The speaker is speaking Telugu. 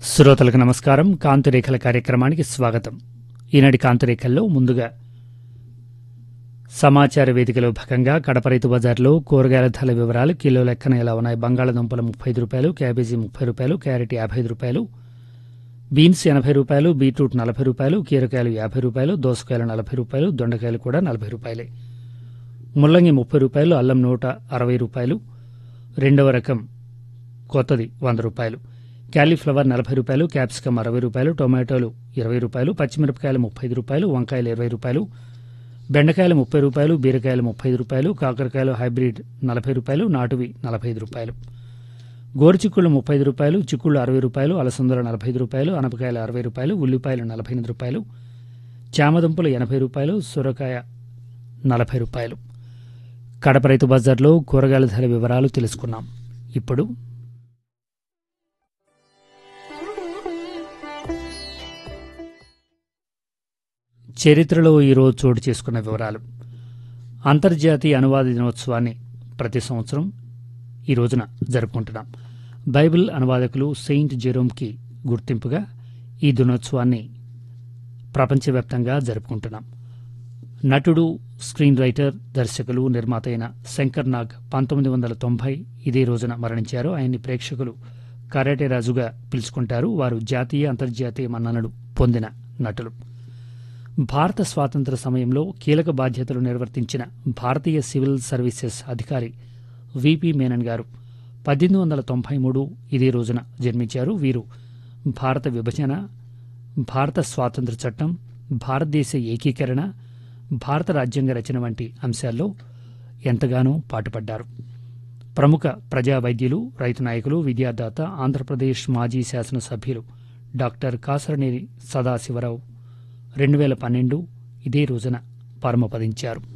శ్రోతలకు నమస్కారం కాంతిరేఖల కార్యక్రమానికి స్వాగతం ఈనాటి కాంతిరేఖల్లో ముందుగా సమాచార వేదికలో భాగంగా కడప రైతు బజార్లో కూరగాయల ధరల వివరాలు కిలో లెక్కన ఎలా ఉన్నాయి బంగాళదుంపలు ముప్పై ఐదు రూపాయలు క్యాబేజీ ముప్పై రూపాయలు క్యారెట్ యాభై ఐదు రూపాయలు బీన్స్ ఎనభై రూపాయలు బీట్రూట్ నలభై రూపాయలు కీరకాయలు యాభై రూపాయలు దోసకాయలు నలభై రూపాయలు దొండకాయలు కూడా నలభై రూపాయలే ముల్లంగి ముప్పై రూపాయలు అల్లం నూట అరవై రూపాయలు రెండవ రకం కొత్తది వంద రూపాయలు క్యాలీఫ్లవర్ నలభై రూపాయలు క్యాప్సికమ్ అరవై రూపాయలు టొమాటోలు ఇరవై రూపాయలు పచ్చిమిరపకాయలు ముప్పై ఐదు రూపాయలు వంకాయలు ఇరవై రూపాయలు బెండకాయలు ముప్పై రూపాయలు బీరకాయలు ముప్పై ఐదు రూపాయలు కాకరకాయలు హైబ్రిడ్ నలభై రూపాయలు నాటువి నలభై ఐదు రూపాయలు గోరుచిక్కుళ్ళు ముప్పై ఐదు రూపాయలు చిక్కుళ్ళు అరవై రూపాయలు అలసందలు నలభై ఐదు రూపాయలు అనపకాయలు అరవై రూపాయలు ఉల్లిపాయలు నలభై ఎనిమిది రూపాయలు చామదుంపలు ఎనభై రూపాయలు సొరకాయ నలభై రూపాయలు కడప రైతు బజార్లో కూరగాయల ధర వివరాలు తెలుసుకున్నాం ఇప్పుడు చరిత్రలో ఈరోజు చోటు చేసుకున్న వివరాలు అంతర్జాతీయ అనువాద దినోత్సవాన్ని ప్రతి సంవత్సరం ఈ రోజున జరుపుకుంటున్నాం బైబిల్ అనువాదకులు సెయింట్ జెరోమ్కి గుర్తింపుగా ఈ దినోత్సవాన్ని ప్రపంచవ్యాప్తంగా జరుపుకుంటున్నాం నటుడు స్క్రీన్ రైటర్ దర్శకులు నిర్మాత అయిన శంకర్ నాగ్ పంతొమ్మిది వందల తొంభై ఇదే రోజున మరణించారు ఆయన్ని ప్రేక్షకులు కరాటే రాజుగా పిలుచుకుంటారు వారు జాతీయ అంతర్జాతీయ మన్ననలు పొందిన నటులు భారత స్వాతంత్ర సమయంలో కీలక బాధ్యతలు నిర్వర్తించిన భారతీయ సివిల్ సర్వీసెస్ అధికారి విపి మేనన్ గారు పద్దెనిమిది వందల తొంభై మూడు ఇదే రోజున జన్మించారు వీరు భారత విభజన భారత స్వాతంత్ర చట్టం భారతదేశ ఏకీకరణ భారత రాజ్యాంగ రచన వంటి అంశాల్లో ఎంతగానో పాటుపడ్డారు ప్రముఖ ప్రజా వైద్యులు రైతు నాయకులు విద్యాదాత ఆంధ్రప్రదేశ్ మాజీ శాసనసభ్యులు డాక్టర్ కాసరనేని సదాశివరావు రెండు వేల పన్నెండు ఇదే రోజున పరమపదించారు